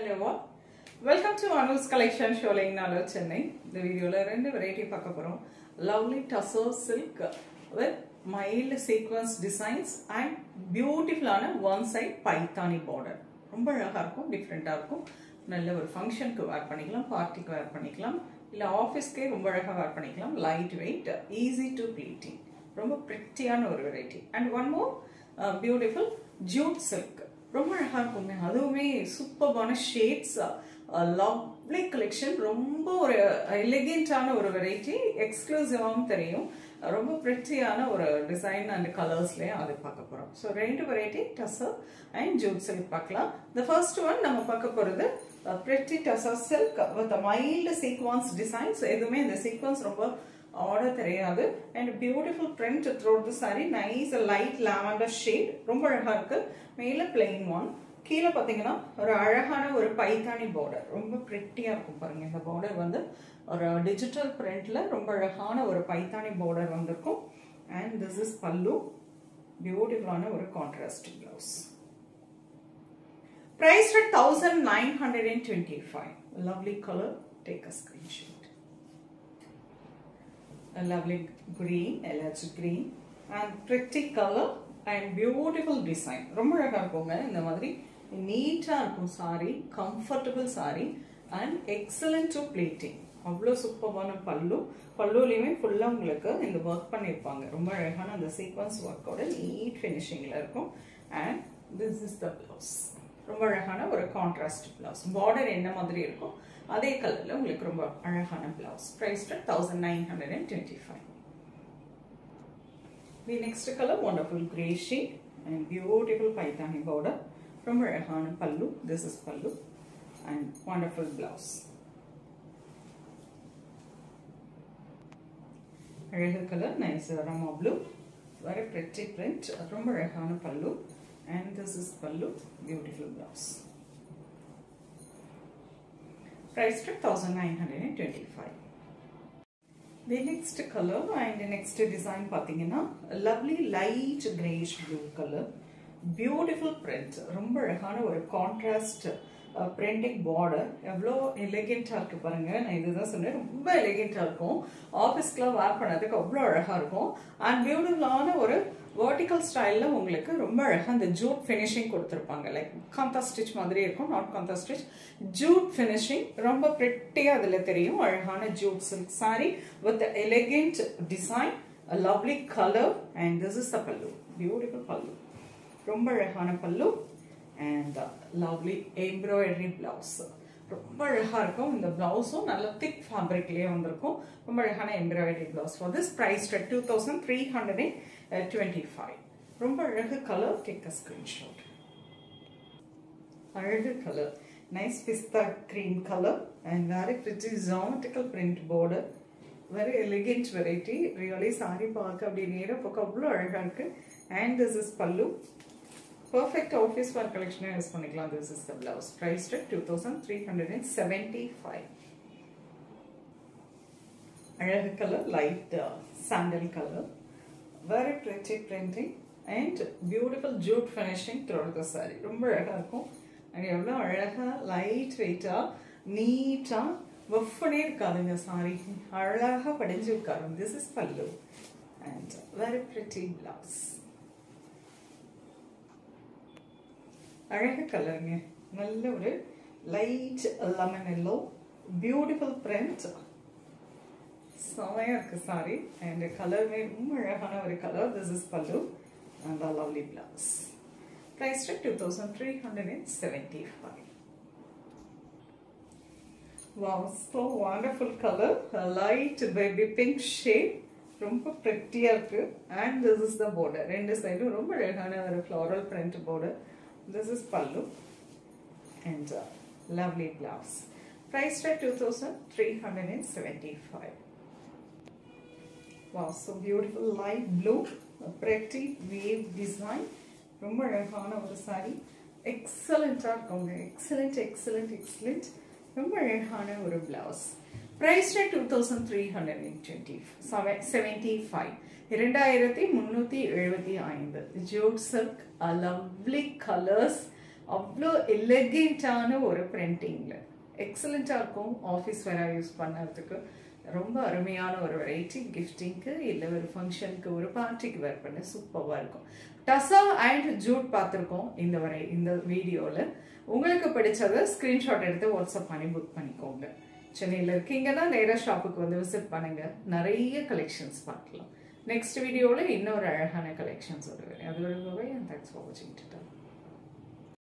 Hello all. Welcome to Anu's collection showing Nalo Chennai. இந்த வீடியோல ரெண்டு வெரைட்டி பார்க்க போறோம் lovely tussar silk with mild sequins designs and பியூட்டிஃபுல்லான ஒன் சைட் பைத்தானி பார்டர் ரொம்ப அழகா இருக்கும் டிஃப்ரெண்டா இருக்கும் நல்ல ஒரு ஃபங்க்ஷனுக்கு வேர் பண்ணிக்கலாம் பார்ட்டிக்கு வேர் பண்ணிக்கலாம் இல்ல ஆஃபீஸ்க்கே ரொம்ப அழகா வேர் பண்ணிக்கலாம் light weight easy to pleating ரொம்ப பிரிட்டியான ஒரு variety and one more beautiful jute silk ரொம்ப அழகா இருக்குங்க அதுவுமே சூப்பர்பான ஷேட்ஸ் லவ்லி கலெக்ஷன் ரொம்ப ஒரு எலிகென்ட்டான ஒரு வெரைட்டி எக்ஸ்க்ளூசிவாகவும் தெரியும் ரொம்ப பிரிட்டியான ஒரு டிசைன் அண்ட் கலர்ஸ்லேயும் அது பார்க்க போகிறோம் ஸோ ரெண்டு variety tussar and jute silk பார்க்கலாம் த ஃபர்ஸ்ட் ஒன் நம்ம பார்க்க போகிறது pretty tussar silk with mild sequins designs எதுவுமே இந்த சீக்வன்ஸ் ரொம்ப ஆர்டர் தெரியாது and beautiful print through the sari nice light lavender shade ரொம்ப அழகா இருக்கு மேல பிளெயின் ஒன் கீழே பார்த்தீங்கன்னா ஒரு அழகான ஒரு பைத்தானி பார்டர் ரொம்ப பிரிட்டியா இருக்கும் பாருங்க இந்த பார்டர் வந்து ஒரு டிஜிட்டல் பிரிண்ட்ல ரொம்ப அழகான ஒரு பைத்தானி பார்டர் வந்திருக்கும் அண்ட் திஸ் இஸ் பல்லு பியூட்டிஃபுல்லான ஒரு contrast blouse Priced at 1925. Lovely color. Take a screenshot. a lovely green, electric green and pretty color and beautiful design. ரொம்ப அழகா இருக்குங்க இந்த மாதிரி நீட்டா இருக்கும் sari comfortable sari and excellent to pleating அவ்வளோ சூப்பரான பல்லு பல்லுலையுமே ஃபுல்லாக உங்களுக்கு இந்த ஒர்க் பண்ணியிருப்பாங்க ரொம்ப அழகான அந்த சீக்வன்ஸ் ஒர்க்கோட நீட் ஃபினிஷிங்கில் இருக்கும் and this is the blouse ரொம்ப அழகான ஒரு கான்ட்ராஸ்ட் பிளவுஸ் பார்டர் என்ன மாதிரி இருக்கும் அதே கலர்ல உங்களுக்கு ரொம்ப அழகான blouse priced thousand nine hundred and twenty five the next colour wonderful grey shade and beautiful Paithani border ரொம்ப அழகான pallu this is pallu and wonderful blouse அழகு கலர் நைஸ் ரமா ப்ளூ வெரி பிரிட்டி பிரிண்ட் ரொம்ப அழகான பல்லு and this is pallu beautiful blouse price to 1925 the next color and next design பாத்தீங்கன்னா lovely light grayish blue color beautiful print ரொம்ப அழகான ஒரு contrast printing border எவ்வளோ எலிகெண்ட்டாக இருக்குது பாருங்க நான் இதுதான் சொன்னேன் ரொம்ப எலிகெண்ட்டாக இருக்கும் ஆஃபீஸ்க்குலாம் வேர் பண்ணதுக்கு அவ்வளோ அழகாக இருக்கும் அண்ட் பியூட்டிஃபுல்லான ஒரு வேர்டிக்கல் ஸ்டைலில் உங்களுக்கு ரொம்ப அழகாக அந்த ஜூட் ஃபினிஷிங் கொடுத்துருப்பாங்க லைக் காந்தா ஸ்டிச் மாதிரி இருக்கும் not kantha stitch jute finishing ரொம்ப ப்ரிட்டியாக அதில் தெரியும் அழகான jute silk sari with elegant design lovely colour and this is the pallu beautiful பல்லு ரொம்ப அழகான பல்லு அண்ட் லவ்லி எம்ப்ராய்டரி பிளவுஸ் ரொம்ப அழகாக இருக்கும் இந்த பிளவுஸும் நல்ல திக் ஃபேப்ரிக்லேயே வந்திருக்கும் ரொம்ப அழகான embroidery blouse for this price two thousand three hundred and twenty five ரொம்ப அழகு கலர் டேக் அ ஸ்க்ரீன்ஷாட் அழகு colour nice pista cream colour and very pretty geometrical print border very elegant variety really sari பார்க்க அப்படி நேராக பார்க்க அவ்வளோ அழகாக இருக்குது and this is pallu perfect office wear கலெக்ஷனே யூஸ் பண்ணிக்கலாம் this is the blouse priced two thousand three hundred and seventy five அழகு colour light sandal colour very pretty printing and beautiful jute finishing through the sari ரொம்ப அழகாக இருக்கும் and எவ்வளோ அழகாக light வெயிட்டாக நீட்டாக வஃபனே இருக்காதுங்க சாரி அழகாக படிஞ்சு உட்காரும் this is pallu and very pretty blouse அழகு கலருங்க நல்ல ஒரு light lemon yellow beautiful print செமையாக இருக்குது சாரி அண்ட் கலருமே ரொம்ப அழகான ஒரு colour this is pallu and lovely blouse price two thousand three hundred and seventy five Wow, so wonderful color, a light baby pink shade. ரொம்ப ப்ரெட்டியாக இருக்கு and this is the border ரெண்டு சைடும் ரொம்ப அழகான ஒரு floral print border this is pallu and lovely blouse price two thousand three hundred and seventy five wow so beautiful light blue pretty wave design ரொம்ப அழகான ஒரு சாரி எக்ஸலண்ட்டாக இருக்குங்க எக்ஸலண்ட் எக்ஸலண்ட் எக்ஸலண்ட் ரொம்ப அழகான ஒரு blouse price two thousand three hundred and twenty seven seventy five இரண்டாயிரத்தி முந்நூற்றி எழுபத்தி ஐந்து ஜூட் சில்க் லவ்லி கலர்ஸ் அவ்வளோ எலகெண்ட்டான ஒரு பிரிண்டிங்கில் எக்ஸலண்ட்டாக இருக்கும் ஆஃபீஸ் வேற யூஸ் பண்ணுறதுக்கு ரொம்ப அருமையான ஒரு வெரைட்டி கிஃப்டிங்க்கு இல்லை ஒரு ஃபங்க்ஷனுக்கு ஒரு பார்ட்டிக்கு வேர் பண்ண சூப்பராக இருக்கும் டசா அண்ட் ஜூட் பார்த்துருக்கோம் இந்த வரை இந்த வீடியோவில் உங்களுக்கு பிடிச்சதை ஸ்க்ரீன்ஷாட் எடுத்து வாட்ஸ்அப் பண்ணி புக் பண்ணிக்கோங்க சென்னையில் இருக்கீங்கன்னா நேராக ஷாப்புக்கு வந்து விசிட் பண்ணுங்க நிறைய கலெக்ஷன்ஸ் பார்க்கலாம் நெக்ஸ்ட் வீடியோவில் இன்னொரு அழகான கலெக்ஷன்ஸ் வருவேன் அது ஒரு தேங்க்ஸ் ஃபார் வாட்சிங் டு